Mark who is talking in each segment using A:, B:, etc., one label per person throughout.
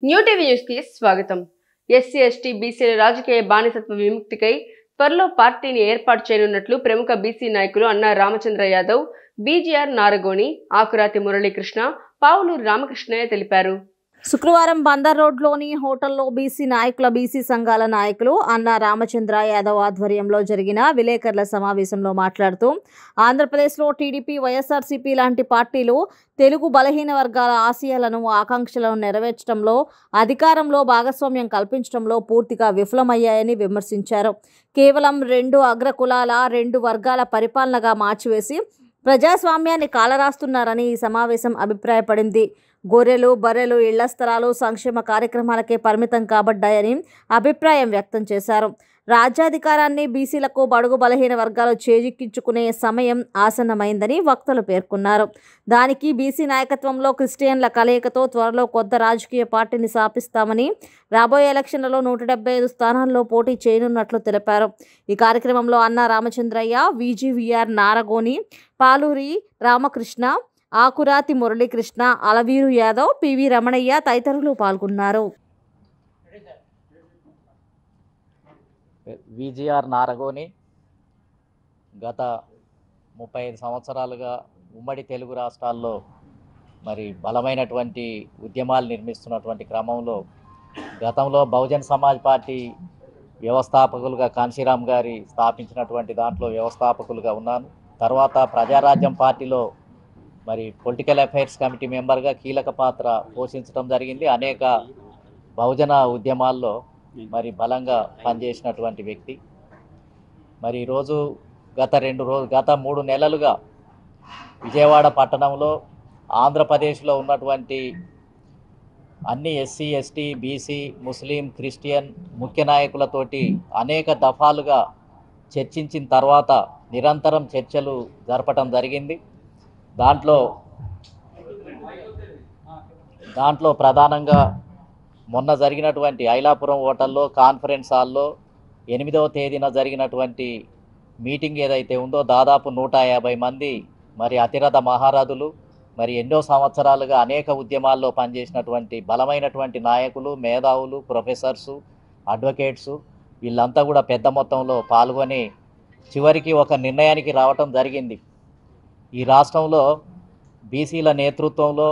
A: New TV news కి స్వాగతం SC ST బీసీల రాజకీయ బానిసత్వ విముక్తికై త్వరలో పార్టీని ఏర్పాటు చేయనున్నట్లు ప్రముఖ బీసీ నాయకులు అన్నా రామచంద్ర యాదవ్ బీజీఆర్ నారగోని ఆకురాతి మురళీకృష్ణ పావులూరు రామకృష్ణయ్య తెలిపారు
B: శుక్రవారం బందర్ రోడ్లోని హోటల్లో బీసీ నాయకుల బీసీ సంఘాల నాయకులు అన్న రామచంద్ర యాదవ్ ఆధ్వర్యంలో జరిగిన విలేకరుల సమావేశంలో మాట్లాడుతూ ఆంధ్రప్రదేశ్లో టీడీపీ వైఎస్ఆర్సీపీ లాంటి పార్టీలు తెలుగు బలహీన వర్గాల ఆశయాలను ఆకాంక్షలను నెరవేర్చడంలో అధికారంలో భాగస్వామ్యం కల్పించడంలో పూర్తిగా విఫలమయ్యాయని విమర్శించారు కేవలం రెండు అగ్రకులాల రెండు వర్గాల పరిపాలనగా మార్చివేసి ప్రజాస్వామ్యాన్ని కాలరాస్తున్నారని ఈ సమావేశం అభిప్రాయపడింది గొర్రెలు బర్రెలు ఇళ్ల స్థలాలు సంక్షేమ కార్యక్రమాలకే పరిమితం కాబడ్డాయని అభిప్రాయం వ్యక్తం చేశారు రాజ్యాధికారాన్ని బీసీలకు బడుగు బలహీన వర్గాలు చేజిక్కించుకునే సమయం ఆసన్నమైందని వక్తలు పేర్కొన్నారు దానికి బీసీ నాయకత్వంలో క్రిస్టియన్ల కలయికతో త్వరలో కొత్త రాజకీయ పార్టీని స్థాపిస్తామని రాబోయే ఎలక్షన్లలో నూట డెబ్బై ఐదు స్థానాల్లో పోటీ చేయనున్నట్లు తెలిపారు ఈ కార్యక్రమంలో అన్న రామచంద్రయ్య విజీవీఆర్ నారగోని పాలూరి రామకృష్ణ ఆకురాతి మురళీకృష్ణ అలవీరు యాదవ్ పివి రమణయ్య తదితరులు పాల్గొన్నారు
C: విజిఆర్ నారగోని గత ముప్పై ఐదు సంవత్సరాలుగా ఉమ్మడి తెలుగు రాష్ట్రాల్లో మరి బలమైనటువంటి ఉద్యమాలు నిర్మిస్తున్నటువంటి క్రమంలో గతంలో బహుజన్ సమాజ్ పార్టీ వ్యవస్థాపకులుగా కాంశీరామ్ గారి స్థాపించినటువంటి దాంట్లో వ్యవస్థాపకులుగా ఉన్నాను తర్వాత ప్రజారాజ్యం పార్టీలో మరి పొలిటికల్ అఫైర్స్ కమిటీ మెంబర్గా కీలక పాత్ర పోషించడం జరిగింది అనేక బహుజన ఉద్యమాల్లో మరి బలంగా పనిచేసినటువంటి వ్యక్తి మరి ఈరోజు గత రెండు రోజు గత మూడు నెలలుగా విజయవాడ పట్టణంలో ఆంధ్రప్రదేశ్లో ఉన్నటువంటి అన్ని SC ST BC Muslim Christian ముఖ్య నాయకులతోటి అనేక దఫాలుగా చర్చించిన తర్వాత నిరంతరం చర్చలు జరపటం జరిగింది దాంట్లో దాంట్లో ప్రధానంగా మొన్న జరిగినటువంటి ఐలాపురం హోటల్లో కాన్ఫరెన్స్ హాల్లో ఎనిమిదవ తేదీన జరిగినటువంటి మీటింగ్ ఏదైతే ఉందో దాదాపు నూట యాభై మంది మరి అతిరథ మహారథులు మరి ఎన్నో సంవత్సరాలుగా అనేక ఉద్యమాల్లో పనిచేసినటువంటి బలమైనటువంటి నాయకులు మేధావులు ప్రొఫెసర్సు అడ్వకేట్సు వీళ్ళంతా కూడా పెద్ద మొత్తంలో పాల్గొని చివరికి ఒక నిర్ణయానికి రావటం జరిగింది ఈ రాష్ట్రంలో బీసీల నేతృత్వంలో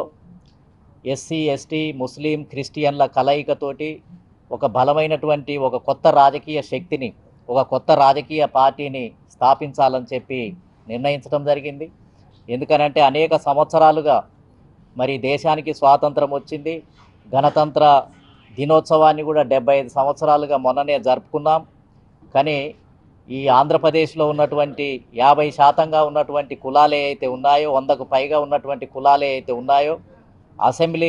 C: ఎస్సీ ఎస్టీ ముస్లిం క్రిస్టియన్ల కలయికతోటి ఒక బలమైనటువంటి ఒక కొత్త రాజకీయ శక్తిని ఒక కొత్త రాజకీయ పార్టీని స్థాపించాలని చెప్పి నిర్ణయించడం జరిగింది ఎందుకనంటే అనేక సంవత్సరాలుగా మరి దేశానికి స్వాతంత్రం వచ్చింది గణతంత్ర దినోత్సవాన్ని కూడా డెబ్బై ఐదు సంవత్సరాలుగా మొన్ననే జరుపుకున్నాం కానీ ఈ ఆంధ్రప్రదేశ్లో ఉన్నటువంటి యాభై శాతంగా ఉన్నటువంటి కులాలే అయితే ఉన్నాయో వందకు పైగా ఉన్నటువంటి కులాలే అయితే ఉన్నాయో అసెంబ్లీ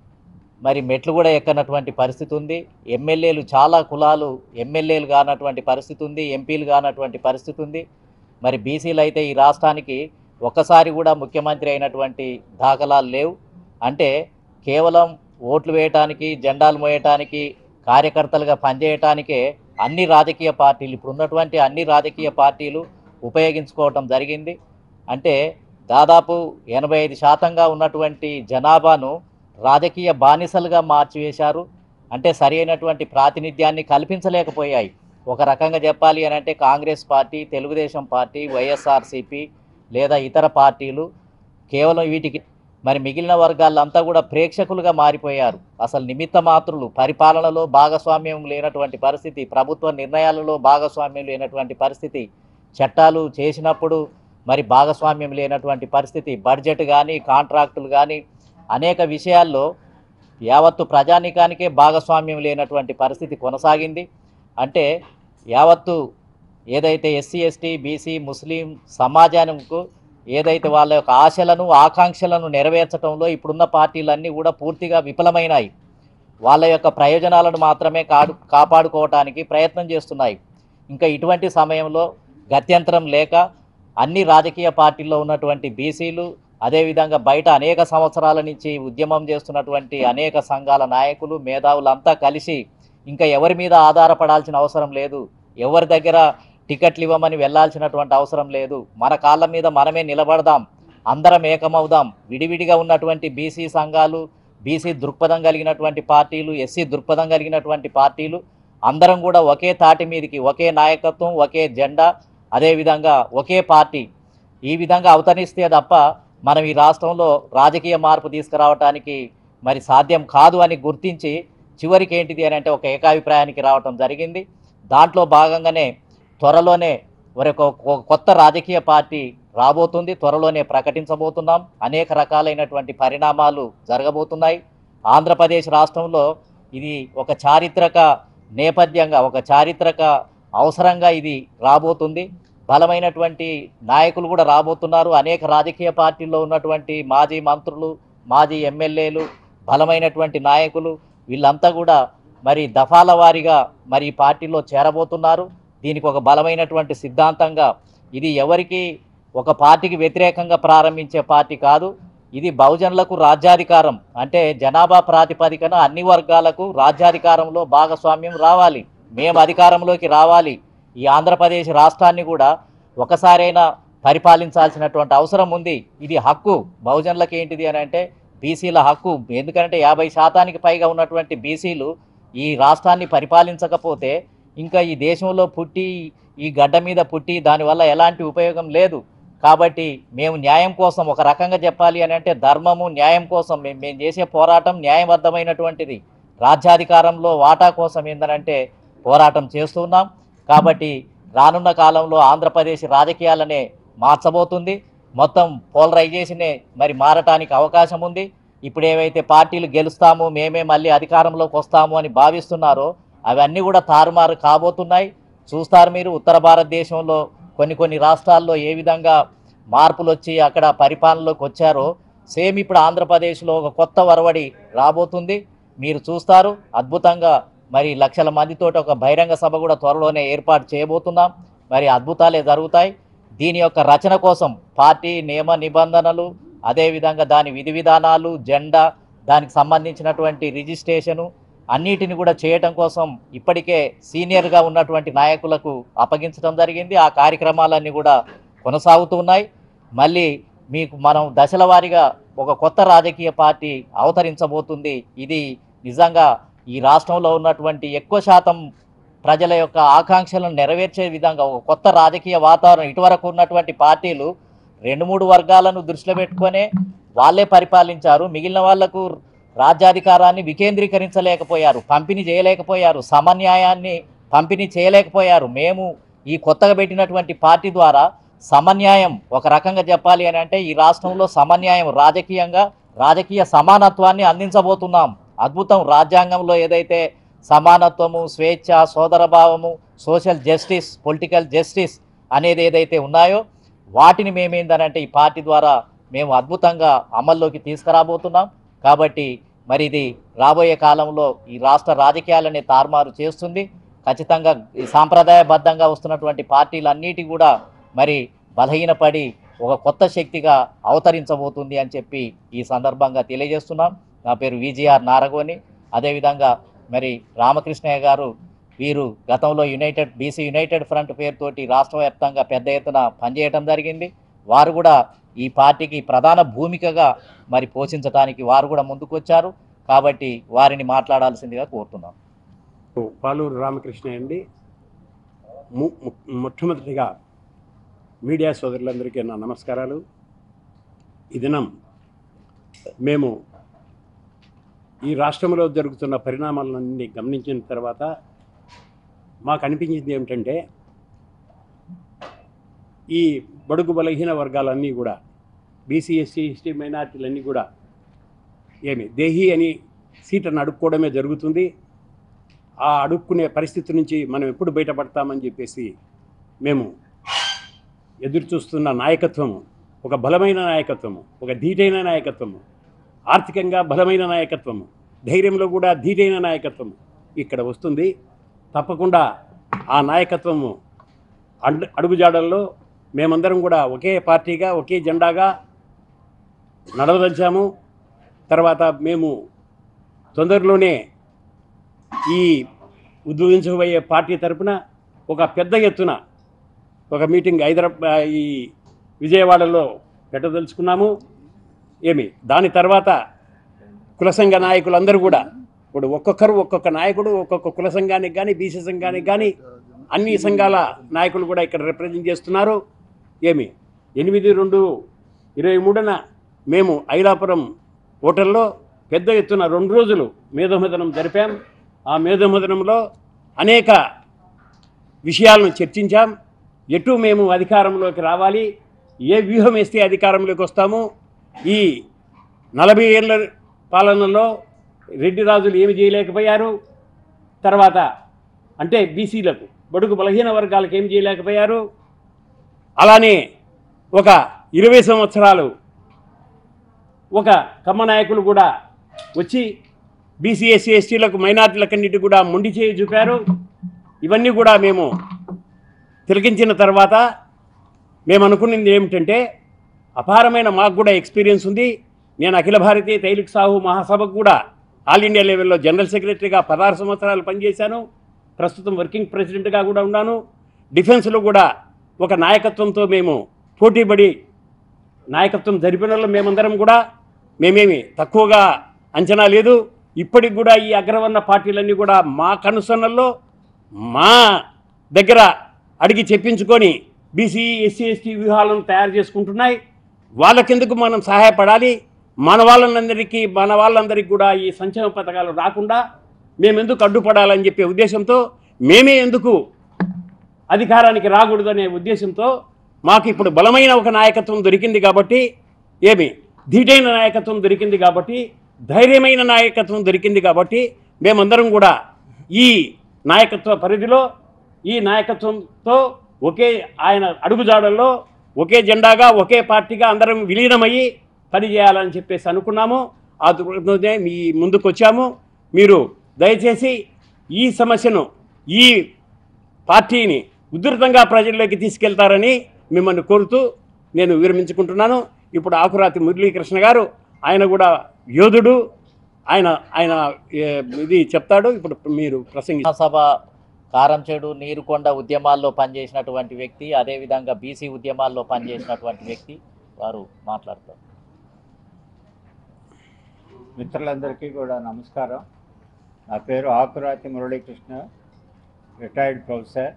C: మరి మెట్లు కూడా ఎక్కనటువంటి పరిస్థితి ఉంది ఎమ్మెల్యేలు చాలా కులాలు ఎమ్మెల్యేలు కానటువంటి పరిస్థితి ఉంది ఎంపీలు కానటువంటి పరిస్థితి ఉంది మరి బీసీలు అయితే ఈ రాష్ట్రానికి ఒక్కసారి కూడా ముఖ్యమంత్రి అయినటువంటి దాఖలాలు లేవు అంటే కేవలం ఓట్లు వేయటానికి జెండాలు మోయటానికి కార్యకర్తలుగా పనిచేయటానికే అన్ని రాజకీయ పార్టీలు ఇప్పుడు ఉన్నటువంటి అన్ని రాజకీయ పార్టీలు ఉపయోగించుకోవటం జరిగింది అంటే దాదాపు ఎనభై ఐదు శాతంగా ఉన్నటువంటి జనాభాను రాజకీయ బానిసలుగా మార్చివేశారు అంటే సరి అయినటువంటి ప్రాతినిధ్యాన్ని కల్పించలేకపోయాయి ఒక రకంగా చెప్పాలి అని అంటే Congress party Telugu Desam party YSRCP లేదా ఇతర పార్టీలు కేవలం వీటికి మరి మిగిలిన వర్గాలంతా కూడా ప్రేక్షకులుగా మారిపోయారు అసలు నిమిత్త మాత్రులు పరిపాలనలో భాగస్వామ్యం లేనటువంటి పరిస్థితి ప్రభుత్వ నిర్ణయాలలో భాగస్వామ్యం లేనటువంటి పరిస్థితి చట్టాలు చేసినప్పుడు మరి భాగస్వామ్యం లేనటువంటి పరిస్థితి బడ్జెట్ కానీ కాంట్రాక్టులు కానీ అనేక విషయాల్లో యావత్తు ప్రజానీకానికే భాగస్వామ్యం లేనటువంటి పరిస్థితి కొనసాగింది అంటే యావత్తు ఏదైతే ఎస్సీ ఎస్టీ బీసీ ముస్లిం సమాజానికి ఏదైతే వాళ్ళ యొక్క ఆశలను ఆకాంక్షలను నెరవేర్చడంలో ఇప్పుడున్న పార్టీలన్నీ కూడా పూర్తిగా విఫలమైనాయి వాళ్ళ యొక్క ప్రయోజనాలను మాత్రమే కాడు కాపాడుకోవటానికి ప్రయత్నం చేస్తున్నాయి ఇంకా ఇటువంటి సమయంలో గత్యంతరం లేక అన్ని రాజకీయ పార్టీల్లో ఉన్నటువంటి బీసీలు అదేవిధంగా బయట అనేక సంవత్సరాల నుంచి ఉద్యమం చేస్తున్నటువంటి అనేక సంఘాల నాయకులు మేధావులంతా కలిసి ఇంకా ఎవరి మీద ఆధారపడాల్సిన అవసరం లేదు ఎవరి దగ్గర టికెట్లు ఇవ్వమని వెళ్ళాల్సినటువంటి అవసరం లేదు మన కాళ్ళ మీద మనమే నిలబడదాం అందరం ఏకమవుదాం విడివిడిగా ఉన్నటువంటి బీసీ సంఘాలు బీసీ దృక్పథం కలిగినటువంటి పార్టీలు ఎస్సీ దృక్పథం కలిగినటువంటి పార్టీలు అందరం కూడా ఒకే తాటి మీదకి ఒకే నాయకత్వం ఒకే జెండా అదేవిధంగా ఒకే పార్టీ ఈ విధంగా అవతరిస్తే తప్ప మనం ఈ రాష్ట్రంలో రాజకీయ మార్పు తీసుకురావడానికి మరి సాధ్యం కాదు అని గుర్తించి చివరికి ఏంటిది అని అంటే ఒక ఏకాభిప్రాయానికి రావటం జరిగింది దాంట్లో భాగంగానే త్వరలోనే మరి ఒక ఒక కొత్త రాజకీయ పార్టీ రాబోతుంది త్వరలోనే ప్రకటించబోతున్నాం అనేక రకాలైనటువంటి పరిణామాలు జరగబోతున్నాయి ఆంధ్రప్రదేశ్ రాష్ట్రంలో ఇది ఒక చారిత్రక నేపథ్యంగా ఒక చారిత్రక అవసరంగా ఇది రాబోతుంది బలమైనటువంటి నాయకులు కూడా రాబోతున్నారు అనేక రాజకీయ పార్టీల్లో ఉన్నటువంటి మాజీ మంత్రులు మాజీ ఎమ్మెల్యేలు బలమైనటువంటి నాయకులు వీళ్ళంతా కూడా మరి దఫాల వారీగా మరి ఈ పార్టీలో చేరబోతున్నారు దీనికి ఒక బలమైనటువంటి సిద్ధాంతంగా ఇది ఎవరికి ఒక పార్టీకి వ్యతిరేకంగా ప్రారంభించే పార్టీ కాదు ఇది బహుజనులకు రాజ్యాధికారం అంటే జనాభా ప్రాతిపదికన అన్ని వర్గాలకు రాజ్యాధికారంలో భాగస్వామ్యం రావాలి మేము అధికారంలోకి రావాలి ఈ ఆంధ్రప్రదేశ్ రాష్ట్రాన్ని కూడా ఒకసారైనా పరిపాలించాల్సినటువంటి అవసరం ఉంది ఇది హక్కు బహుజనులకు ఏంటిది అని అంటే బీసీల హక్కు ఎందుకంటే యాభై శాతానికి పైగా ఉన్నటువంటి బీసీలు ఈ రాష్ట్రాన్ని పరిపాలించకపోతే ఇంకా ఈ దేశంలో పుట్టి ఈ గడ్డ మీద పుట్టి దానివల్ల ఎలాంటి ఉపయోగం లేదు కాబట్టి మేము న్యాయం కోసం ఒక రకంగా చెప్పాలి అని అంటే ధర్మము న్యాయం కోసం మేము మేము చేసే పోరాటం న్యాయబద్ధమైనటువంటిది రాజ్యాధికారంలో వాటా కోసం ఏంటంటే పోరాటం చేస్తున్నాం కాబట్టి రానున్న కాలంలో ఆంధ్రప్రదేశ్ రాజకీయాలనే మార్చబోతుంది మొత్తం పోలరైజేషనే మరి మారటానికి అవకాశం ఉంది ఇప్పుడు ఏవైతే పార్టీలు గెలుస్తాము మేమే మళ్ళీ అధికారంలోకి వస్తాము అని భావిస్తున్నారో అవన్నీ కూడా తారుమారు కాబోతున్నాయి చూస్తారు మీరు ఉత్తర భారతదేశంలో కొన్ని కొన్ని రాష్ట్రాల్లో ఏ విధంగా మార్పులు వచ్చి అక్కడ పరిపాలనలోకి వచ్చారో సేమ్ ఇప్పుడు ఆంధ్రప్రదేశ్లో ఒక కొత్త వరవడి రాబోతుంది మీరు చూస్తారు అద్భుతంగా మరి లక్షల మందితోటి ఒక బహిరంగ సభ కూడా త్వరలోనే ఏర్పాటు చేయబోతున్నాం మరి అద్భుతాలే జరుగుతాయి దీని యొక్క రచన కోసం పార్టీ నియమ నిబంధనలు అదేవిధంగా దాని విధి విధానాలు జెండా దానికి సంబంధించినటువంటి రిజిస్ట్రేషను అన్నిటిని కూడా చేయటం కోసం ఇప్పటికే సీనియర్గా ఉన్నటువంటి నాయకులకు అప్పగించడం జరిగింది ఆ కార్యక్రమాలన్నీ కూడా కొనసాగుతున్నాయి మళ్ళీ మీకు మనం దశల వారీగా ఒక కొత్త రాజకీయ పార్టీ అవతరించబోతుంది ఇది నిజంగా ఈ రాష్ట్రంలో ఉన్నటువంటి ఎక్కువ శాతం ప్రజల యొక్క ఆకాంక్షలను నెరవేర్చే విధంగా ఒక కొత్త రాజకీయ వాతావరణం ఇటువరకు ఉన్నటువంటి పార్టీలు రెండు మూడు వర్గాలను దృష్టిలో పెట్టుకొనే వాళ్ళే పరిపాలించారు మిగిలిన వాళ్లకు రాజ్యాధికారాన్ని వికేంద్రీకరించలేకపోయారు పంపిణీ చేయలేకపోయారు సమన్యాయాన్ని పంపిణీ చేయలేకపోయారు మేము ఈ కొత్తగా పెట్టినటువంటి పార్టీ ద్వారా సమన్యాయం ఒక రకంగా చెప్పాలి అని అంటే ఈ రాష్ట్రంలో సమన్యాయం రాజకీయంగా రాజకీయ సమానత్వాన్ని అందించబోతున్నాం అద్భుతం రాజ్యాంగంలో ఏదైతే సమానత్వము స్వేచ్ఛ సోదరభావము సోషల్ జస్టిస్ పొలిటికల్ జస్టిస్ అనేది ఏదైతే ఉన్నాయో వాటిని మేమేందనంటే ఈ పార్టీ ద్వారా మేము అద్భుతంగా అమల్లోకి తీసుకురాబోతున్నాం కాబట్టి మరి ఇది రాబోయే కాలంలో ఈ రాష్ట్ర రాజకీయాలని తారుమారు చేస్తుంది ఖచ్చితంగా ఈ సాంప్రదాయబద్ధంగా వస్తున్నటువంటి పార్టీలన్నిటి కూడా మరి బలహీనపడి ఒక కొత్త శక్తిగా అవతరించబోతుంది అని చెప్పి ఈ సందర్భంగా తెలియజేస్తున్నాం నా పేరు విజిఆర్ నారగోని అదేవిధంగా మరి రామకృష్ణయ్య గారు వీరు గతంలో యునైటెడ్ బీసీ యునైటెడ్ ఫ్రంట్ పేరుతోటి రాష్ట్ర వ్యాప్తంగా పెద్ద ఎత్తున పనిచేయటం జరిగింది వారు కూడా ఈ పార్టీకి ప్రధాన భూమికగా మరి పోషించడానికి వారు కూడా ముందుకొచ్చారు కాబట్టి వారిని మాట్లాడాల్సిందిగా కోరుతున్నాం
D: పాలూరు రామకృష్ణ అండి ము- ము- మొట్టమొదటిగా మీడియా సోదరులందరికీ నా నమస్కారాలు ఈ దినం మేము ఈ రాష్ట్రంలో జరుగుతున్న పరిణామాలన్నీ గమనించిన తర్వాత మాకు అనిపించింది ఏమిటంటే ఈ బడుగు బలహీన వర్గాలన్నీ కూడా బీసీ ఎస్సీ ఎస్టీ మైనార్టీలన్నీ కూడా ఏమి దేహి అని సీట్లను అడుక్కోవడమే జరుగుతుంది ఆ అడుక్కునే పరిస్థితి నుంచి మనం ఎప్పుడు బయటపడతామని చెప్పేసి మేము ఎదురు చూస్తున్న నాయకత్వము ఒక బలమైన నాయకత్వము ఒక ధీటైన నాయకత్వము ఆర్థికంగా బలమైన నాయకత్వము ధైర్యంలో కూడా ధీటైన నాయకత్వము ఇక్కడ వస్తుంది తప్పకుండా ఆ నాయకత్వము అడ్ అడుగుజాడల్లో మేమందరం కూడా ఒకే పార్టీగా ఒకే జెండాగా నడవదలిచాము తర్వాత మేము తొందరలోనే ఈ ఉద్భవించబోయే పార్టీ తరపున ఒక పెద్ద ఎత్తున ఒక మీటింగ్ హైదరాబాద్ ఈ విజయవాడలో పెట్టదలుచుకున్నాము ఏమి దాని తర్వాత కుల సంఘ నాయకులందరూ కూడా ఇప్పుడు ఒక్కొక్కరు ఒక్కొక్క నాయకుడు ఒక్కొక్క కుల సంఘానికి కానీ బీసీ సంఘానికి కానీ అన్ని సంఘాల నాయకులు కూడా ఇక్కడ రిప్రజెంట్ చేస్తున్నారు ఏమి ఎనిమిది రెండు ఇరవై మూడున మేము ఐలాపురం హోటల్లో పెద్ద ఎత్తున రెండు రోజులు మేధోమదనం జరిపాం ఆ మేధోమదనంలో అనేక విషయాలను చర్చించాం ఎటు మేము అధికారంలోకి రావాలి ఏ వ్యూహం వేస్తే అధికారంలోకి వస్తాము ఈ నలభై ఏళ్ళ పాలనలో రెడ్డి రాజులు ఏమి చేయలేకపోయారు తర్వాత అంటే బీసీలకు బడుగు బలహీన వర్గాలకు ఏం చేయలేకపోయారు అలానే ఒక ఇరవై సంవత్సరాలు ఒక కమ్మ నాయకులు కూడా వచ్చి బీసీ ఎస్సీ ఎస్టీలకు మైనార్టీలకన్నిటి కూడా మొండి చేయి చూపారు ఇవన్నీ కూడా మేము తిలకించిన తర్వాత మేము అనుకున్నది ఏమిటంటే అపారమైన మాకు కూడా ఎక్స్పీరియన్స్ ఉంది నేను అఖిల భారతీయ తైలిక సాహు మహాసభకు కూడా ఆల్ ఇండియా లెవెల్లో జనరల్ సెక్రటరీగా పదహారు సంవత్సరాలు పనిచేశాను ప్రస్తుతం వర్కింగ్ ప్రెసిడెంట్గా కూడా ఉన్నాను డిఫెన్స్లో కూడా ఒక నాయకత్వంతో మేము పోటీపడి నాయకత్వం జరిపిన వాళ్ళం మేమందరం కూడా మేమేమి తక్కువగా అంచనా లేదు ఇప్పటికి కూడా ఈ అగ్రవర్ణ పార్టీలన్నీ కూడా మా కనుసన్నల్లో మా దగ్గర అడిగి చెప్పించుకొని బీసీ ఎస్సీ ఎస్టీ వ్యూహాలను తయారు చేసుకుంటున్నాయి వాళ్ళకెందుకు మనం సహాయపడాలి మన వాళ్ళందరికీ మన వాళ్ళందరికీ కూడా ఈ సంక్షేమ పథకాలు రాకుండా మేమెందుకు అడ్డుపడాలని చెప్పే ఉద్దేశంతో మేమే ఎందుకు అధికారానికి రాకూడదనే ఉద్దేశంతో మాకు ఇప్పుడు బలమైన ఒక నాయకత్వం దొరికింది కాబట్టి ఏమి ధీటైన నాయకత్వం దొరికింది కాబట్టి ధైర్యమైన నాయకత్వం దొరికింది కాబట్టి మేమందరం కూడా ఈ నాయకత్వ పరిధిలో ఈ నాయకత్వంతో ఒకే ఆయన అడుగుజాడల్లో ఒకే జెండాగా ఒకే పార్టీగా అందరం విలీనమయ్యి పనిచేయాలని చెప్పేసి అనుకున్నాము ఆ దృక్పథంతోనే మీ ముందుకు వచ్చాము మీరు దయచేసి ఈ సమస్యను ఈ పార్టీని ఉధృతంగా ప్రజల్లోకి తీసుకెళ్తారని మిమ్మల్ని కోరుతూ నేను విరమించుకుంటున్నాను ఇప్పుడు ఆకురాతి మురళీకృష్ణ గారు ఆయన కూడా యోధుడు ఆయన ఆయన ఏ, ఇది చెప్తాడు ఇప్పుడు మీరు ప్రసంగి
C: సభ కారంచేడు నీరుకొండ ఉద్యమాల్లో పనిచేసినటువంటి వ్యక్తి అదేవిధంగా బీసీ ఉద్యమాల్లో పనిచేసినటువంటి వ్యక్తి వారు మాట్లాడతారు
E: మిత్రులందరికీ కూడా నమస్కారం నా పేరు ఆకురాతి మురళీకృష్ణ రిటైర్డ్ ప్రొఫెసర్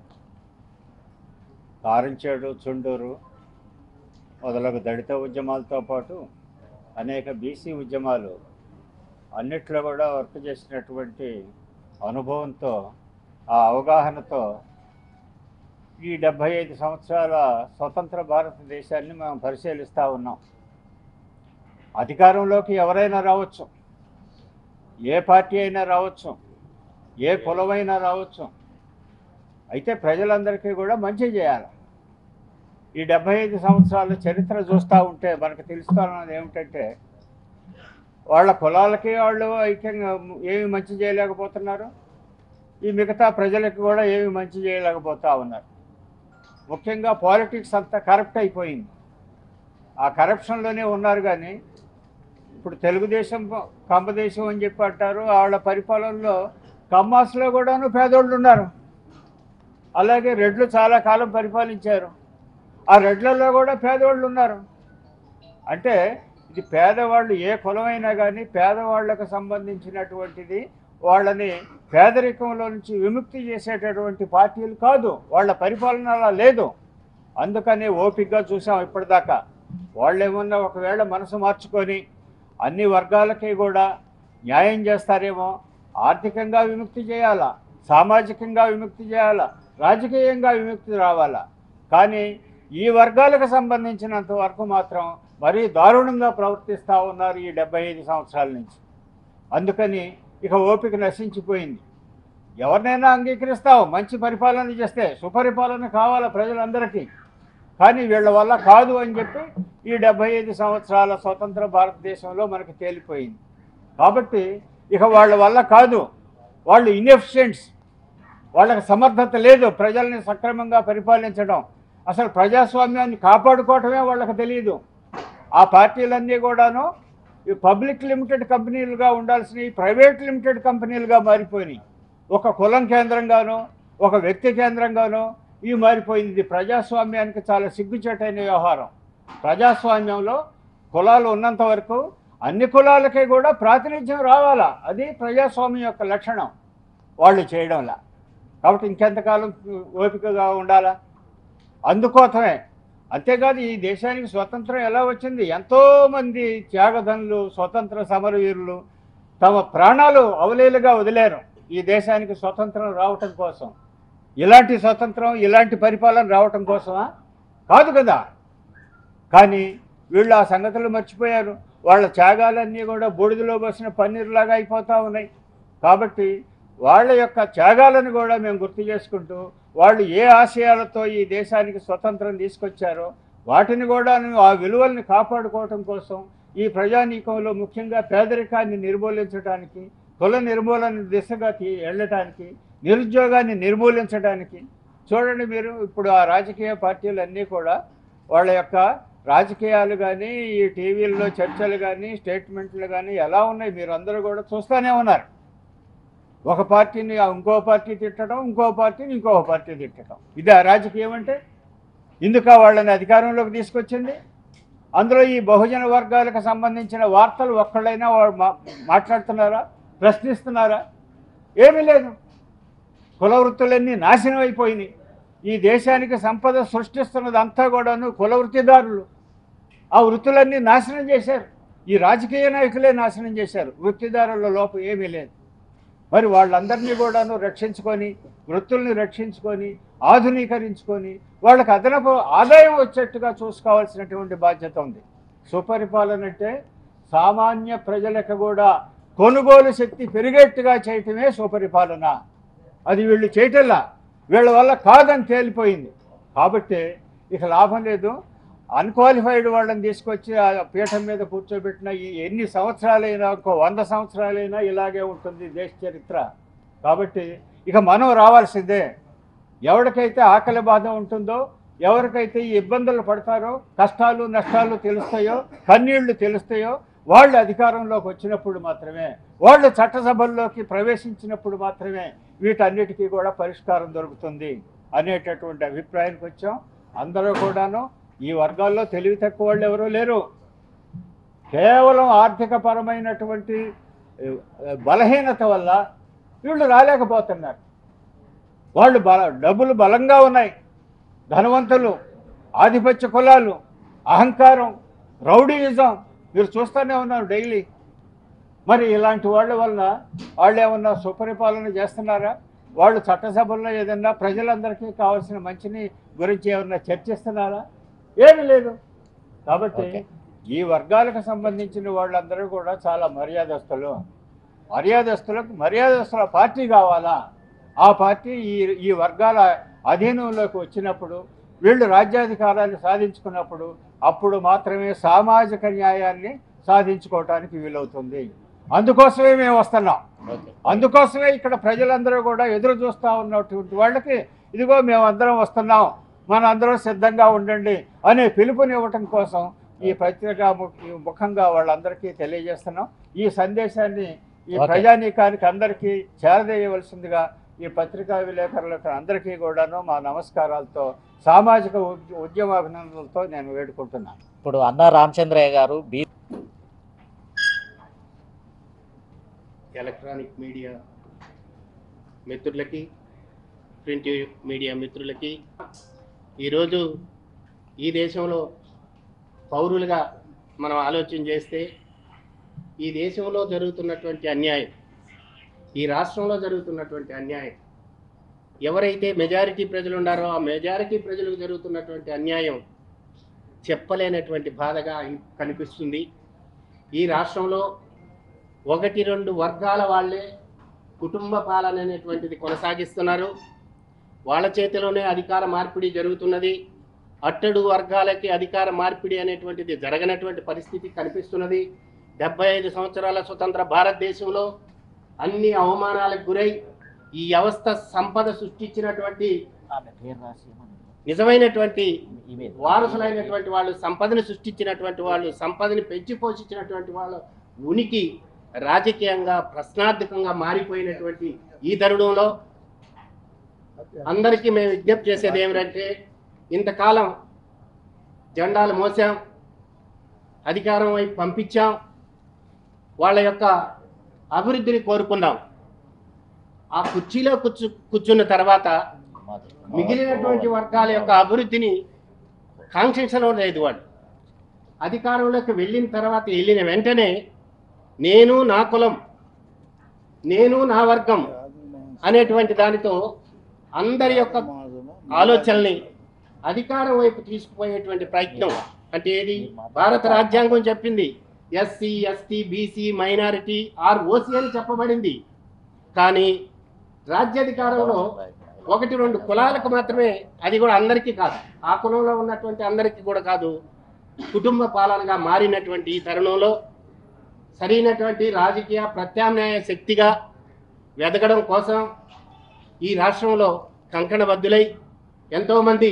E: కారంచేడు చుండూరు మొదలగు దళిత ఉద్యమాలతో పాటు అనేక బీసీ ఉద్యమాలు అన్నిట్లో కూడా వర్క్ చేసినటువంటి అనుభవంతో ఆ అవగాహనతో ఈ డెబ్భై ఐదు సంవత్సరాల స్వతంత్ర భారతదేశాన్ని మేము పరిశీలిస్తూ ఉన్నాం అధికారంలోకి ఎవరైనా రావచ్చు ఏ పార్టీ అయినా రావచ్చు ఏ కులమైనా రావచ్చు అయితే ప్రజలందరికీ కూడా మంచి చేయాలి ఈ డెబ్భై ఐదు సంవత్సరాల చరిత్ర చూస్తూ ఉంటే మనకు తెలుస్తున్నది ఏమిటంటే వాళ్ళ కులాలకి వాళ్ళు ఐక్యంగా ఏమి మంచి చేయలేకపోతున్నారు ఈ మిగతా ప్రజలకు కూడా ఏమి మంచి చేయలేకపోతా ఉన్నారు ముఖ్యంగా పాలిటిక్స్ అంతా కరప్ట్ అయిపోయింది ఆ కరప్షన్లోనే ఉన్నారు కానీ ఇప్పుడు తెలుగుదేశం కంపదేశం అని చెప్పి అంటారు వాళ్ళ పరిపాలనలో కమ్మాస్లో కూడాను పేదోళ్ళు ఉన్నారు అలాగే రెడ్లు చాలా కాలం పరిపాలించారు ఆ రెడ్లలో కూడా పేదవాళ్ళు ఉన్నారు అంటే ఇది పేదవాళ్ళు ఏ కులమైనా కానీ పేదవాళ్లకు సంబంధించినటువంటిది వాళ్ళని పేదరికంలో నుంచి విముక్తి చేసేటటువంటి పార్టీలు కాదు వాళ్ళ పరిపాలన అలా లేదు అందుకని ఓపికగా చూసాం ఇప్పటిదాకా వాళ్ళు ఏమన్నా ఒకవేళ మనసు మార్చుకొని అన్ని వర్గాలకి కూడా న్యాయం చేస్తారేమో ఆర్థికంగా విముక్తి చేయాలా సామాజికంగా విముక్తి చేయాలా రాజకీయంగా విముక్తి రావాలా కానీ ఈ వర్గాలకు సంబంధించినంత వరకు మాత్రం మరీ దారుణంగా ప్రవర్తిస్తూ ఉన్నారు ఈ డెబ్బై ఐదు సంవత్సరాల నుంచి అందుకని ఇక ఓపిక నశించిపోయింది ఎవరినైనా అంగీకరిస్తావు మంచి పరిపాలన చేస్తే సుపరిపాలన కావాలా ప్రజలందరికీ కానీ వీళ్ళ వల్ల కాదు అని చెప్పి ఈ డెబ్బై ఐదు సంవత్సరాల స్వతంత్ర భారతదేశంలో మనకు తేలిపోయింది కాబట్టి ఇక వాళ్ళ వల్ల కాదు వాళ్ళు ఇన్ఎఫిషియెంట్స్ వాళ్ళకి సమర్థత లేదు ప్రజల్ని సక్రమంగా పరిపాలించడం అసలు ప్రజాస్వామ్యాన్ని కాపాడుకోవటమే వాళ్ళకి తెలియదు ఆ పార్టీలన్నీ కూడాను ఈ పబ్లిక్ లిమిటెడ్ కంపెనీలుగా ఉండాల్సినవి ప్రైవేట్ లిమిటెడ్ కంపెనీలుగా మారిపోయినాయి ఒక కులం కేంద్రంగాను ఒక వ్యక్తి కేంద్రంగాను ఇవి మారిపోయింది ఇది ప్రజాస్వామ్యానికి చాలా సిగ్గుచేటైన వ్యవహారం ప్రజాస్వామ్యంలో కులాలు ఉన్నంత వరకు అన్ని కులాలకి కూడా ప్రాతినిధ్యం రావాలా అది ప్రజాస్వామ్యం యొక్క లక్షణం వాళ్ళు చేయడంలా కాబట్టి ఇంకెంతకాలం ఓపికగా ఉండాలా అందుకోసమే అంతేకాదు ఈ దేశానికి స్వతంత్రం ఎలా వచ్చింది ఎంతోమంది త్యాగధనులు స్వతంత్ర సమరవీరులు తమ ప్రాణాలు అవలీలుగా వదిలేరు ఈ దేశానికి స్వతంత్రం రావటం కోసం ఇలాంటి స్వతంత్రం ఇలాంటి పరిపాలన రావటం కోసమా కాదు కదా కానీ వీళ్ళు ఆ సంగతులు మర్చిపోయారు వాళ్ళ త్యాగాలన్నీ కూడా బూడిదలో బసిన పన్నీరులాగా అయిపోతూ ఉన్నాయి కాబట్టి వాళ్ళ యొక్క త్యాగాలను కూడా మేము గుర్తు చేసుకుంటూ వాళ్ళు ఏ ఆశయాలతో ఈ దేశానికి స్వతంత్రం తీసుకొచ్చారో వాటిని కూడా ఆ విలువల్ని కాపాడుకోవటం కోసం ఈ ప్రజానీకంలో ముఖ్యంగా పేదరికాన్ని నిర్మూలించడానికి కుల నిర్మూలన దిశగా తీ వెళ్ళటానికి నిరుద్యోగాన్ని నిర్మూలించడానికి చూడండి మీరు ఇప్పుడు ఆ రాజకీయ పార్టీలన్నీ కూడా వాళ్ళ యొక్క రాజకీయాలు కానీ ఈ టీవీల్లో చర్చలు కానీ స్టేట్మెంట్లు కానీ ఎలా ఉన్నాయి మీరు అందరూ కూడా చూస్తూనే ఉన్నారు ఒక పార్టీని ఇంకో పార్టీ తిట్టడం ఇంకో పార్టీని ఇంకో పార్టీ తిట్టడం ఇది ఆ రాజకీయం అంటే ఇందుక వాళ్ళని అధికారంలోకి తీసుకొచ్చింది అందులో ఈ బహుజన వర్గాలకు సంబంధించిన వార్తలు ఒక్కళ్ళైనా వాళ్ళు మా మాట్లాడుతున్నారా ప్రశ్నిస్తున్నారా ఏమీ లేదు కుల వృత్తులన్నీ నాశనం అయిపోయినాయి ఈ దేశానికి సంపద సృష్టిస్తున్నదంతా కూడాను కుల వృత్తిదారులు ఆ వృత్తులన్నీ నాశనం చేశారు ఈ రాజకీయ నాయకులే నాశనం చేశారు వృత్తిదారుల లోపం ఏమీ లేదు మరి వాళ్ళందరినీ కూడాను రక్షించుకొని వృత్తుల్ని రక్షించుకొని ఆధునీకరించుకొని వాళ్ళకి అదనపు ఆదాయం వచ్చేట్టుగా చూసుకోవాల్సినటువంటి బాధ్యత ఉంది సుపరిపాలన అంటే సామాన్య ప్రజలకు కూడా కొనుగోలు శక్తి పెరిగేట్టుగా చేయటమే సుపరిపాలన అది వీళ్ళు చేయటల్లా వీళ్ళ వల్ల కాదని తేలిపోయింది కాబట్టి ఇక లాభం లేదు అన్క్వాలిఫైడ్ వాళ్ళని తీసుకొచ్చి ఆ పీఠం మీద కూర్చోబెట్టిన ఈ ఎన్ని సంవత్సరాలైనా ఇంకో వంద సంవత్సరాలైనా ఇలాగే ఉంటుంది దేశ చరిత్ర కాబట్టి ఇక మనం రావాల్సిందే ఎవరికైతే ఆకలి బాధ ఉంటుందో ఎవరికైతే ఈ ఇబ్బందులు పడతారో కష్టాలు నష్టాలు తెలుస్తాయో కన్నీళ్లు తెలుస్తాయో వాళ్ళు అధికారంలోకి వచ్చినప్పుడు మాత్రమే వాళ్ళు చట్టసభల్లోకి ప్రవేశించినప్పుడు మాత్రమే వీటన్నిటికీ కూడా పరిష్కారం దొరుకుతుంది అనేటటువంటి అభిప్రాయానికి వచ్చాం అందరూ కూడాను ఈ వర్గాల్లో తెలివి తక్కువ వాళ్ళు ఎవరూ లేరు కేవలం ఆర్థిక పరమైనటువంటి ఏ, బలహీనత వల్ల వీళ్ళు రాలేకపోతున్నారు వాళ్ళు బల డబ్బులు బలంగా ఉన్నాయి ధనవంతులు ఆధిపత్య కులాలు అహంకారం రౌడీయిజం మీరు చూస్తూనే ఉన్నారు డైలీ మరి ఇలాంటి వాళ్ళ వలన వాళ్ళు ఏమన్నా సుపరిపాలన చేస్తున్నారా వాళ్ళు చట్టసభల్లో ఏదన్నా ప్రజలందరికీ కావాల్సిన మంచిని గురించి ఏమన్నా చర్చిస్తున్నారా ఏమీ లేదు కాబట్టి
C: ఓకే.
E: ఈ వర్గాలకు సంబంధించిన వాళ్ళందరూ కూడా చాలా మర్యాదస్తులు మర్యాదస్తులకు మర్యాదస్తుల పార్టీ కావాలా ఆ పార్టీ ఈ ఈ వర్గాల అధీనంలోకి వచ్చినప్పుడు వీళ్ళు రాజ్యాధికారాన్ని సాధించుకున్నప్పుడు అప్పుడు మాత్రమే సామాజిక న్యాయాన్ని సాధించుకోవటానికి వీలవుతుంది అందుకోసమే మేము వస్తున్నాం
C: ఓకే
E: అందుకోసమే ఇక్కడ ప్రజలందరూ కూడా ఎదురు చూస్తూ ఉన్నటువంటి వాళ్ళకి ఇదిగో మేమందరం వస్తున్నాం మనందరం సిద్ధంగా ఉండండి అనే పిలుపునివ్వటం కోసం ఈ పత్రిక ము- ముఖంగా వాళ్ళందరికీ తెలియజేస్తున్నాం ఈ సందేశాన్ని ఈ
C: ఓకే.
E: ప్రజానీకానికి అందరికీ చేరదేయవలసిందిగా ఈ పత్రికా విలేకరులకు అందరికీ కూడాను మా నమస్కారాలతో సామాజిక ఉద్య- ఉద్యమాభినందనలతో నేను వేడుకుంటున్నాను
C: ఇప్పుడు అన్న రామచంద్రయ్య గారు బీ
F: ఎలక్ట్రానిక్ మీడియా మిత్రులకి ప్రింట్ మీడియా మిత్రులకి ఈరోజు ఈ దేశంలో పౌరులుగా మనం ఆలోచన చేస్తే ఈ దేశంలో జరుగుతున్నటువంటి అన్యాయం ఈ రాష్ట్రంలో జరుగుతున్నటువంటి అన్యాయం ఎవరైతే మెజారిటీ ప్రజలు ఉన్నారో ఆ మెజారిటీ ప్రజలకు జరుగుతున్నటువంటి అన్యాయం చెప్పలేనటువంటి బాధగా కనిపిస్తుంది ఈ రాష్ట్రంలో ఒకటి రెండు వర్గాల వాళ్ళే కుటుంబ పాలన అనేటువంటిది కొనసాగిస్తున్నారు వాళ్ళ చేతిలోనే అధికార మార్పిడి జరుగుతున్నది అట్టడు వర్గాలకి అధికార మార్పిడి అనేటువంటిది జరగనటువంటి పరిస్థితి కనిపిస్తున్నది డెబ్బై ఐదు సంవత్సరాల స్వతంత్ర భారతదేశంలో అన్ని అవమానాలకు గురై ఈ వ్యవస్థ సంపద సృష్టించినటువంటి
C: ఆమె పేరు రాసి ఇవ్వమని.
F: నిజమైనటువంటి
C: ఈమెయిల్.
F: వారసులైనటువంటి వాళ్ళు సంపదను సృష్టించినటువంటి వాళ్ళు సంపదని పెంచి పోషించినటువంటి వాళ్ళ ఉనికి రాజకీయంగా ప్రశ్నార్థకంగా మారిపోయినటువంటి ఈ తరుణంలో అందరికీ మేము విజ్ఞప్తి చేసేది ఏమిటంటే ఇంతకాలం జెండాలు మోసాం అధికారం వైపు పంపించాం వాళ్ళ యొక్క అభివృద్ధిని కోరుకుందాం ఆ కుర్చీలో కూర్చు కూర్చున్న తర్వాత మిగిలినటువంటి వర్గాల యొక్క అభివృద్ధిని కాంక్షించడం లేదు వాళ్ళు అధికారంలోకి వెళ్ళిన తర్వాత వెళ్ళిన వెంటనే నేను నా కులం నేను నా వర్గం అనేటువంటి దానితో అందరి యొక్క ఆలోచనల్ని అధికారం వైపు తీసుకుపోయేటువంటి ప్రయత్నం అంటే ఏది భారత రాజ్యాంగం చెప్పింది SC ST BC minority or OC అని చెప్పబడింది కానీ రాజ్యాధికారంలో ఒకటి రెండు కులాలకు మాత్రమే అది కూడా అందరికీ కాదు ఆ కులంలో ఉన్నటువంటి అందరికీ కూడా కాదు కుటుంబ పాలనగా మారినటువంటి ఈ తరుణంలో సరైనటువంటి రాజకీయ ప్రత్యామ్నాయ శక్తిగా వెదగడం కోసం ఈ రాష్ట్రంలో కంకణబద్దులై ఎంతోమంది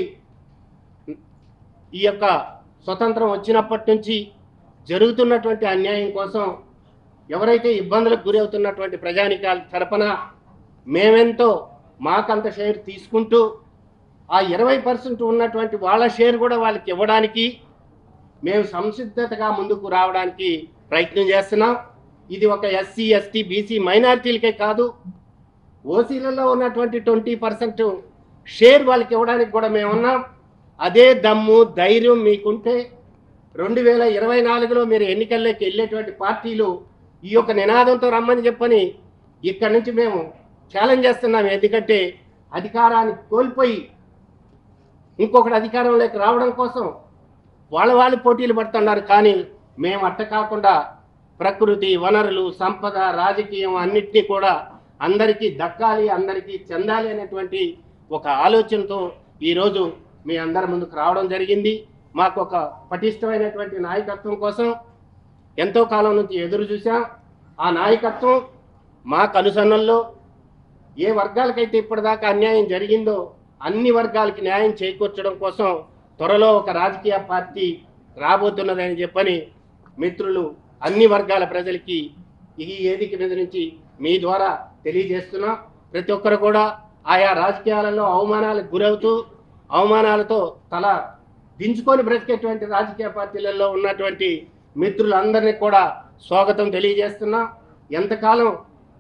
F: ఈ యొక్క స్వతంత్రం వచ్చినప్పటి నుంచి జరుగుతున్నటువంటి అన్యాయం కోసం ఎవరైతే ఇబ్బందులకు గురి అవుతున్నటువంటి ప్రజానికాల తరపున మేమెంతో మాకంత షేర్ తీసుకుంటూ ఆ ఇరవై పర్సెంట్ ఉన్నటువంటి వాళ్ళ షేర్ కూడా వాళ్ళకి ఇవ్వడానికి మేము సంసిద్ధతగా ముందుకు రావడానికి ప్రయత్నం చేస్తున్నాం ఇది ఒక ఎస్సీ ఎస్టీ బీసీ మైనారిటీలకే కాదు ఓసీలలో ఉన్నటువంటి ట్వంటీ పర్సెంట్ షేర్ వాళ్ళకి ఇవ్వడానికి కూడా మేము ఉన్నాం అదే దమ్ము ధైర్యం మీకుంటే రెండు వేల ఇరవై నాలుగులో మీరు ఎన్నికల్లోకి వెళ్ళేటువంటి పార్టీలు ఈ యొక్క నినాదంతో రమ్మని చెప్పని ఇక్కడి నుంచి మేము ఛాలెంజ్ చేస్తున్నాం ఎందుకంటే అధికారాన్ని కోల్పోయి ఇంకొకటి అధికారంలోకి రావడం కోసం వాళ్ళ వాళ్ళు పోటీలు పడుతున్నారు కానీ మేము అట్ట కాకుండా ప్రకృతి వనరులు సంపద రాజకీయం అన్నిటినీ కూడా అందరికీ దక్కాలి అందరికీ చెందాలి అనేటువంటి ఒక ఆలోచనతో ఈరోజు మీ అందరి ముందుకు రావడం జరిగింది మాకు ఒక పటిష్టమైనటువంటి నాయకత్వం కోసం ఎంతో కాలం నుంచి ఎదురు చూసాం ఆ నాయకత్వం మా కనుసన్నల్లో ఏ వర్గాలకైతే ఇప్పటిదాకా అన్యాయం జరిగిందో అన్ని వర్గాలకి న్యాయం చేకూర్చడం కోసం త్వరలో ఒక రాజకీయ పార్టీ రాబోతున్నదని చెప్పని మిత్రులు అన్ని వర్గాల ప్రజలకి ఈ వేదిక మీద నుంచి మీ ద్వారా తెలియజేస్తున్నాం ప్రతి ఒక్కరు కూడా ఆయా రాజకీయాలలో అవమానాలకు గురవుతూ అవమానాలతో తల దించుకొని బ్రతికేటువంటి రాజకీయ పార్టీలలో ఉన్నటువంటి మిత్రులందరినీ కూడా స్వాగతం తెలియజేస్తున్నాం ఎంతకాలం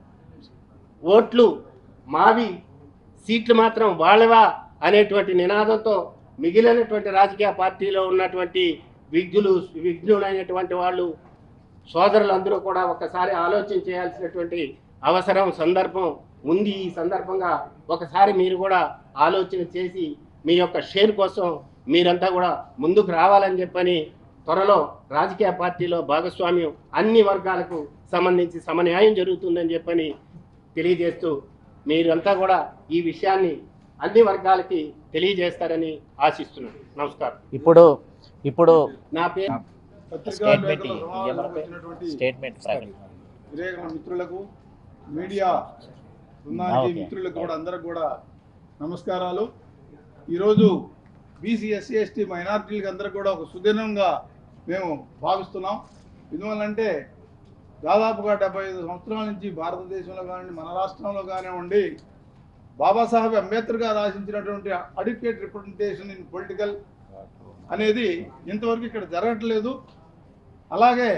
F: ఓట్లు మావి సీట్లు మాత్రం వాళ్ళవా అనేటువంటి నినాదంతో మిగిలినటువంటి రాజకీయ పార్టీలో ఉన్నటువంటి విజ్ఞులు విజ్ఞులైనటువంటి వాళ్ళు సోదరులందరూ కూడా ఒకసారి ఆలోచన చేయాల్సినటువంటి అవసరం సందర్భం ఉంది ఈ సందర్భంగా ఒకసారి మీరు కూడా ఆలోచన చేసి మీ యొక్క షేర్ కోసం మీరంతా కూడా ముందుకు రావాలని చెప్పని త్వరలో రాజకీయ పార్టీలో భాగస్వామ్యం అన్ని వర్గాలకు సంబంధించి సమన్యాయం జరుగుతుందని చెప్పని తెలియజేస్తూ మీరంతా కూడా ఈ విషయాన్ని అన్ని వర్గాలకి తెలియజేస్తారని ఆశిస్తున్నాను నమస్కారం
C: ఇప్పుడు ఇప్పుడు
F: నా పేరు
G: పత్రికా
C: స్టేట్మెంట్
G: విలేకరుల
C: ఇ-
G: సమావేశానికి
C: ఇయ్యమని
G: వచ్చినటువంటి
C: స్టేట్మెంట్ ప్రకటన
G: విలేకరుల మిత్రులకు మీడియా బృందానికి
C: ఓకే.
G: మిత్రులకు కూడా అందరికి కూడా నమస్కారాలు ఈరోజు బీసీ ఎస్సీ ఎస్టీ మైనార్టీలకు అందరికి కూడా ఒక సుదినంగా మేము భావిస్తున్నాం ఎందువల్లంటే దాదాపుగా డెబ్బై ఐదు సంవత్సరాల నుంచి భారతదేశంలో కానివ్వండి మన రాష్ట్రంలో కానివ్వండి బాబాసాహెబ్ అంబేద్కర్ గారు రాసించినటువంటి అడిక్వేట్ రిప్రజెంటేషన్ ఇన్ పొలిటికల్ అనేది ఇంతవరకు ఇక్కడ జరగట్లేదు అలాగే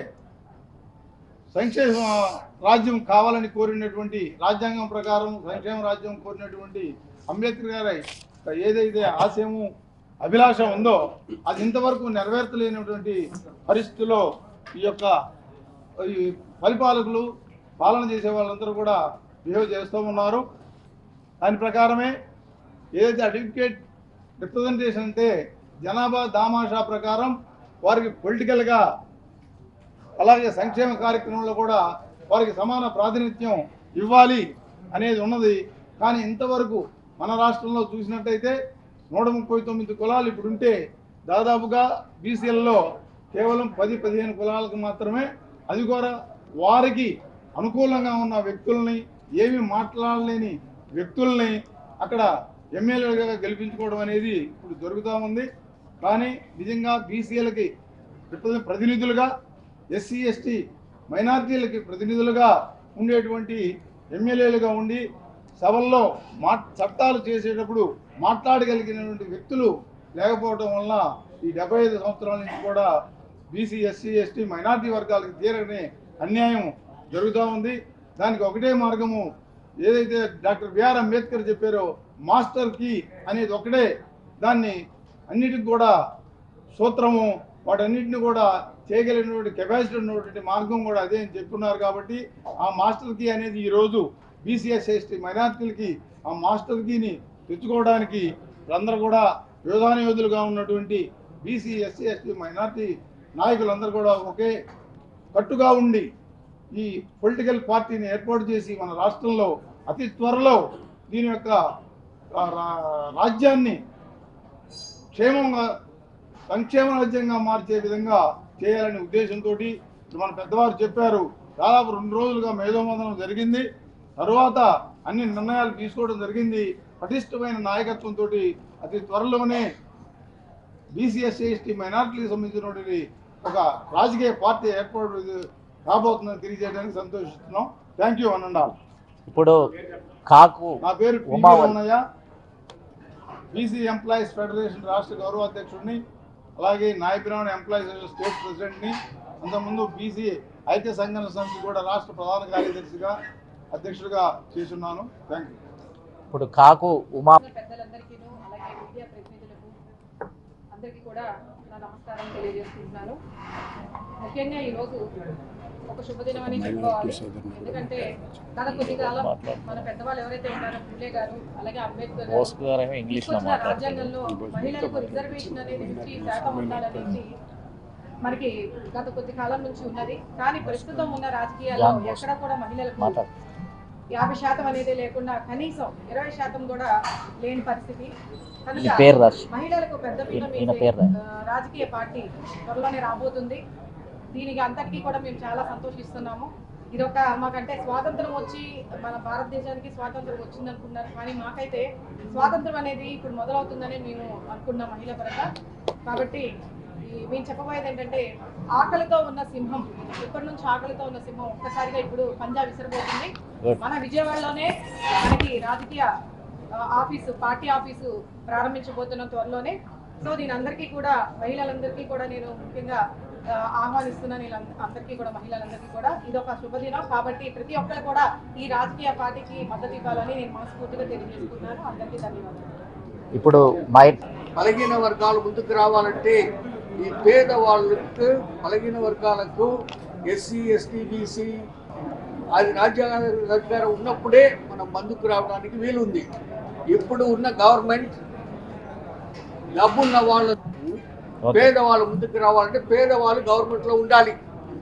G: సంక్షేమ రాజ్యం కావాలని కోరినటువంటి రాజ్యాంగం ప్రకారం సంక్షేమ రాజ్యం కోరినటువంటి అంబేద్కర్ గారి ఏదైతే ఆశయము అభిలాష ఉందో అది ఇంతవరకు నెరవేర్చలేనటువంటి పరిస్థితుల్లో ఈ యొక్క ఈ పరిపాలకులు పాలన చేసే వాళ్ళందరూ కూడా బిహేవ్ చేస్తూ ఉన్నారు దాని ప్రకారమే ఏదైతే అడ్వకేట్ రిప్రజెంటేషన్ అంటే జనాభా దామాషా ప్రకారం వారికి పొలిటికల్గా అలాగే సంక్షేమ కార్యక్రమంలో కూడా వారికి సమాన ప్రాతినిధ్యం ఇవ్వాలి అనేది ఉన్నది కానీ ఇంతవరకు మన రాష్ట్రంలో చూసినట్టయితే నూట ముప్పై తొమ్మిది కులాలు ఇప్పుడు ఉంటే దాదాపుగా బీసీలలో కేవలం పది పదిహేను కులాలకు మాత్రమే అది కూడా వారికి అనుకూలంగా ఉన్న వ్యక్తుల్ని ఏమీ మాట్లాడలేని వ్యక్తుల్ని అక్కడ ఎమ్మెల్యేలుగా గెలిపించుకోవడం అనేది ఇప్పుడు జరుగుతూ ఉంది కానీ నిజంగా బీసీలకి ప్రతినిధులుగా ఎస్సీ ఎస్టీ మైనార్టీలకి ప్రతినిధులుగా ఉండేటువంటి ఎమ్మెల్యేలుగా ఉండి సభల్లో మా చట్టాలు చేసేటప్పుడు మాట్లాడగలిగినటువంటి వ్యక్తులు లేకపోవడం వలన ఈ డెబ్బై ఐదు సంవత్సరాల నుంచి కూడా బీసీ ఎస్సీ ఎస్టీ మైనార్టీ వర్గాలకు తీరని అన్యాయం జరుగుతూ ఉంది దానికి ఒకటే మార్గము ఏదైతే డాక్టర్ బిఆర్ అంబేద్కర్ చెప్పారో మాస్టర్ కీ అనేది ఒకటే దాన్ని అన్నిటికి కూడా సూత్రము వాటన్నిటిని కూడా చేయగలిగినటువంటి కెపాసిటీ ఉన్నటువంటి మార్గం కూడా అదే అని చెప్తున్నారు కాబట్టి ఆ మాస్టర్ కీ అనేది ఈరోజు బీసీఎస్ ఎస్టీ మైనార్టీలకి ఆ మాస్టర్ కీని తెచ్చుకోవడానికి అందరూ కూడా యోధాన యోధులుగా ఉన్నటువంటి బీసీ ఎస్సీ ఎస్టీ మైనార్టీ నాయకులందరూ కూడా ఒకే కట్టుగా ఉండి ఈ పొలిటికల్ పార్టీని ఏర్పాటు చేసి మన రాష్ట్రంలో అతి త్వరలో దీని యొక్క ఆ, రా- రాజ్యాన్ని క్షేమంగా సంక్షేమ రాజ్యంగా మార్చే విధంగా చేయాలనే ఉద్దేశంతో మన పెద్దవారు చెప్పారు దాదాపు రెండు రోజులుగా మేధోమదనం జరిగింది తరువాత అన్ని నిర్ణయాలు తీసుకోవడం జరిగింది పటిష్టమైన నాయకత్వంతో అతి త్వరలోనే బీసీఎస్సీ ఎస్టీ మైనార్టీలకు సంబంధించినటువంటి ఒక రాజకీయ పార్టీ ఏర్పాటు కాబోతుందని తెలియజేయడానికి సంతోషిస్తున్నాం థ్యాంక్ యూ అండ్ ఆల్
C: ఇప్పుడు కాకు
G: నా పేరు PV
C: Umavathi.
G: Ramanaiah BC employees federation రాష్ట్ర గౌరవ అధ్యక్షుడిని అలాగే నాయబ్రాన్ ఎంప్లాయీస్ స్టేట్ ప్రెసిడెంట్ని అంతకుముందు బీసీ ఐక్య సంఘటన సమితి కూడా రాష్ట్ర ప్రధాన కార్యదర్శిగా అధ్యక్షుడిగా చేస్తున్నాను థ్యాంక్ యూ
C: ఇప్పుడు కాకు ఉమా
H: పెద్దలందరికీ అలాగే మీడియా ప్రతినిధులకు అందరికీ కూడా నా నమస్కారం తెలియజేసుకుంటున్నాను ముఖ్యంగా ఈరోజు ఒక శుభదినం అని చెప్పుకోవాలి ఎందుకంటే గత కొద్ది కాలం మన పెద్దవాళ్ళు ఎవరైతే ఉన్నారో పూలే గారు అలాగే అంబేద్కర్ గారు
C: బోస్ గారేమో ఇంగ్లీష్లో
H: తీసుకొచ్చిన
C: మాట్లాడుతున్నారు
H: రాజ్యాంగంలో మహిళలకు రిజర్వేషన్ అనేది ఫిఫ్టీ శాతం ఉండాలనేసి మనకి గత కొద్ది కాలం నుంచి ఉన్నది కానీ ప్రస్తుతం ఉన్న రాజకీయాల్లో
C: జాన్ బోస్.
H: ఎక్కడ కూడా మహిళలకు
C: మాట్లాడు
H: యాభై శాతం అనేది లేకుండా కనీసం ఇరవై శాతం కూడా లేని పరిస్థితి
C: ఈ
H: కనుక
C: పేరు రాసి
H: మహిళలకు పెద్ద పీట
C: ఈయన- ఈయన
H: వేసే,
C: పేరు రాయి.
H: ఆ, రాజకీయ పార్టీ త్వరలోనే రాబోతుంది దీనికి అంతటికీ కూడా మేము చాలా సంతోషిస్తున్నాము ఇది ఒక మాకంటే స్వాతంత్రం వచ్చి మన భారతదేశానికి స్వాతంత్రం వచ్చింది అనుకున్నారు కానీ మాకైతే స్వాతంత్రం అనేది ఇప్పుడు మొదలవుతుందని మేము అనుకున్నాం మహిళ పరంగా కాబట్టి ఈ మేము చెప్పబోయేది ఏంటంటే ఆకలితో ఉన్న సింహం ఇప్పటి నుంచి ఆకలితో ఉన్న సింహం ఒక్కసారిగా ఇప్పుడు పంజాబ్ విసిరబోతుంది
C: Good.
H: మన విజయవాడలోనే మనకి రాజకీయ ఆ, ఆఫీసు పార్టీ ఆఫీసు ప్రారంభించబోతున్నాం త్వరలోనే సో దీని అందరికీ కూడా మహిళలందరికీ కూడా నేను ముఖ్యంగా ఆ, ఆహ్వానిస్తున్నాను వీళ్ళంద- అందరికీ కూడా మహిళలందరికీ కూడా ఇది ఒక శుభదినం కాబట్టి ప్రతి ఒక్కరు కూడా ఈ రాజకీయ పార్టీకి మద్దతు ఇవ్వాలని నేను మనస్ఫూర్తిగా తెలియజేసుకున్నాను అందరికీ ధన్యవాదాలు
C: ఇప్పుడు మై
I: బలహీన వర్గాలు ముందుకు రావాలంటే ఈ పేదవాళ్ళకు బలహీన వర్గాలకు ఎస్సీ ఎస్టీ బీసీ అది రాజ్యాంగ అధికారం ఉన్నప్పుడే మనం ముందుకు రావడానికి వీలుంది ఇప్పుడు ఉన్న గవర్నమెంట్ డబ్బున్న వాళ్ళు
C: ఓకే.
I: పేదవాళ్ళు ముందుకు రావాలంటే పేదవాళ్ళు గవర్నమెంట్లో ఉండాలి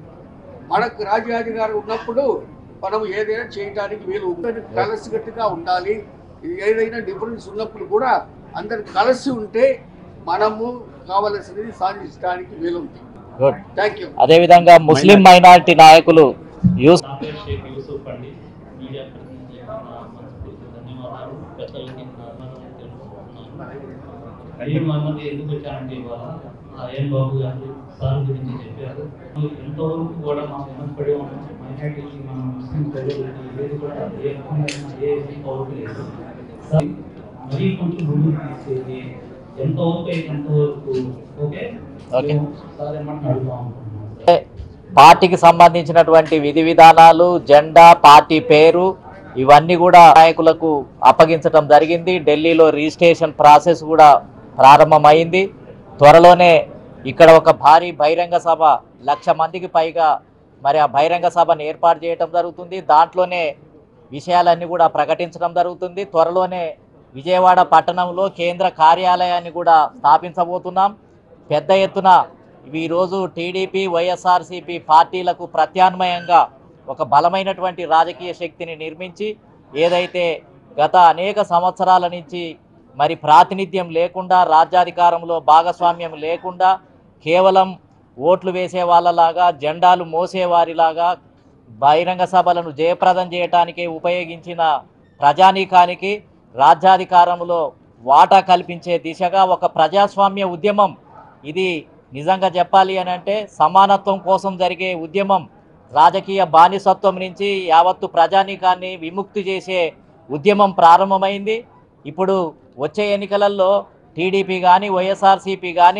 I: మనకు రాజ్యాధికారం ఉన్నప్పుడు మనం ఏదైనా చేయడానికి వీలు ఉంటుంది కలిసికట్టుగా ఉండాలి ఇది ఏదైనా డిఫరెన్స్ ఉన్నప్పుడు కూడా అందరు కలిసి ఉంటే మనము కావలసినది సాధించడానికి వీలుంది
C: గుడ్
I: థ్యాంక్ యూ
C: అదేవిధంగా ముస్లిం మైనారిటీ నాయకులు యూస్
J: పేరు షేక్ యూసుఫ్ అండి మీడియా ప్రతినిధి నా మనస్ఫూర్తి ధన్యవాదాలు పెద్దలకి నా వందనాలు తెలుపుకుంటున్నాను నేను అన్నది ఎందుకు వచ్చానంటే ఇవాళ అయ్యన్ బాబు గారు సార్ గురించి చెప్పారు ఎంతవరకు కూడా మనం వెనకబడి ఉన్నాం మైనార్టీకి మన ముస్లిం ప్రజలకి ఏది కూడా ఏ రకమైన ఏ పౌరులు లేదు సార్ మరీ కొంచెం ముందుకు తీసుకెళ్ళి ఎంతవరకు అయితే ఎంతవరకు ఓకే
C: ఓకే.
J: సార్ ఏమంటే అడుగుదాం అనుకుంటున్నాను సార్
C: పార్టీకి సంబంధించినటువంటి విధి విధానాలు జెండా పార్టీ పేరు ఇవన్నీ కూడా నాయకులకు అప్పగించడం జరిగింది ఢిల్లీలో రిజిస్ట్రేషన్ ప్రాసెస్ కూడా ప్రారంభమైంది త్వరలోనే ఇక్కడ ఒక భారీ బహిరంగ సభ లక్ష మందికి పైగా మరి ఆ బహిరంగ సభను ఏర్పాటు చేయడం జరుగుతుంది దాంట్లోనే విషయాలన్నీ కూడా ప్రకటించడం జరుగుతుంది త్వరలోనే విజయవాడ పట్టణంలో కేంద్ర కార్యాలయాన్ని కూడా స్థాపించబోతున్నాం పెద్ద ఎత్తున ఇవి ఈరోజు టీడీపీ వైఎస్ఆర్సీపీ పార్టీలకు ప్రత్యామ్నాయంగా ఒక బలమైనటువంటి రాజకీయ శక్తిని నిర్మించి ఏదైతే గత అనేక సంవత్సరాల నుంచి మరి ప్రాతినిధ్యం లేకుండా రాజ్యాధికారంలో భాగస్వామ్యం లేకుండా కేవలం ఓట్లు వేసే వాళ్ళలాగా జెండాలు మోసేవారిలాగా బహిరంగ సభలను జయప్రదం చేయటానికే ఉపయోగించిన ప్రజానీకానికి రాజ్యాధికారంలో వాటా కల్పించే దిశగా ఒక ప్రజాస్వామ్య ఉద్యమం ఇది నిజంగా చెప్పాలి అని అంటే సమానత్వం కోసం జరిగే ఉద్యమం రాజకీయ బానిసత్వం నుంచి యావత్తు ప్రజానీకాన్ని విముక్తి చేసే ఉద్యమం ప్రారంభమైంది ఇప్పుడు వచ్చే ఎన్నికలలో టీడీపీ కానీ వైఎస్ఆర్సీపీ కానీ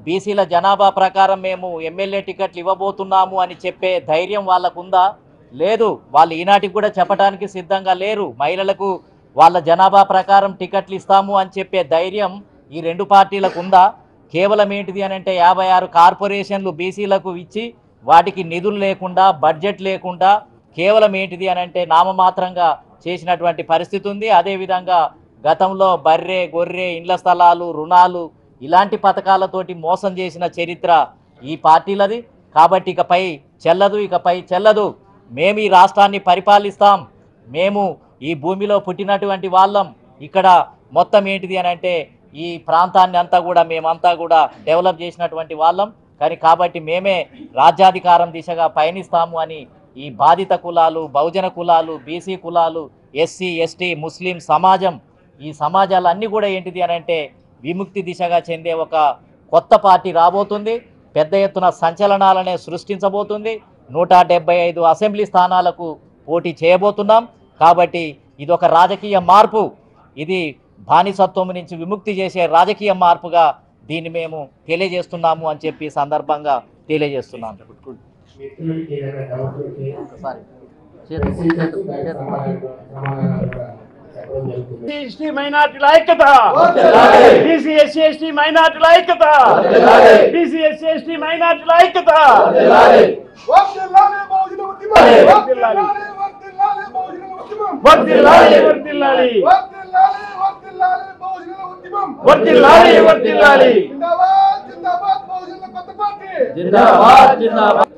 C: బీసీల జనాభా ప్రకారం మేము ఎమ్మెల్యే టికెట్లు ఇవ్వబోతున్నాము అని చెప్పే ధైర్యం వాళ్ళకుందా లేదు వాళ్ళు ఈనాటికి కూడా చెప్పడానికి సిద్ధంగా లేరు మహిళలకు వాళ్ళ జనాభా ప్రకారం టికెట్లు ఇస్తాము అని చెప్పే ధైర్యం ఈ రెండు పార్టీలకు ఉందా కేవలం ఏంటిది అని అంటే యాభై ఆరు కార్పొరేషన్లు బీసీలకు ఇచ్చి వాటికి నిధులు లేకుండా బడ్జెట్ లేకుండా కేవలం ఏంటిది అని అంటే నామమాత్రంగా చేసినటువంటి పరిస్థితి ఉంది అదేవిధంగా గతంలో బర్రె గొర్రె ఇండ్ల స్థలాలు రుణాలు ఇలాంటి పథకాలతోటి మోసం చేసిన చరిత్ర ఈ పార్టీలది కాబట్టి ఇకపై చెల్లదు ఇకపై చెల్లదు మేము ఈ రాష్ట్రాన్ని పరిపాలిస్తాం మేము ఈ భూమిలో పుట్టినటువంటి వాళ్ళం ఇక్కడ మొత్తం ఏంటిది అని అంటే ఈ ప్రాంతాన్ని అంతా కూడా మేమంతా కూడా డెవలప్ చేసినటువంటి వాళ్ళం కానీ కాబట్టి మేమే రాజ్యాధికారం దిశగా పయనిస్తాము అని ఈ బాధిత కులాలు బహుజన కులాలు బీసీ కులాలు ఎస్సీ ఎస్టీ ముస్లిం సమాజం ఈ సమాజాలన్నీ కూడా ఏంటిది అని అంటే విముక్తి దిశగా చెందే ఒక కొత్త పార్టీ రాబోతుంది పెద్ద ఎత్తున సంచలనాలనే సృష్టించబోతుంది నూట డెబ్బై ఐదు అసెంబ్లీ స్థానాలకు పోటీ చేయబోతున్నాం కాబట్టి ఇది ఒక రాజకీయ మార్పు ఇది బానిసత్వం నుంచి విముక్తి చేసే రాజకీయ మార్పుగా దీన్ని మేము తెలియజేస్తున్నాము అని చెప్పి ఈ సందర్భంగా తెలియజేస్తున్నాను
F: మిత్రులకి ఏదైనా డౌట్ ఉంటే
C: ఒకసారి
F: చెప్పడం జరుగుతుంది
D: ఎస్టీ మైనార్టీల ఐక్యత బీసీ ఎస్సీ ఎస్టీ మైనార్టీల ఐక్యత బీసీ ఎస్సీ ఎస్టీ మైనార్టీల ఐక్యత వర్దిల్లాలి వర్దిల్లాలి వర్దిల్లాలి వర్దిల్లాలి
C: జిందాబాద్ జిందాబాద్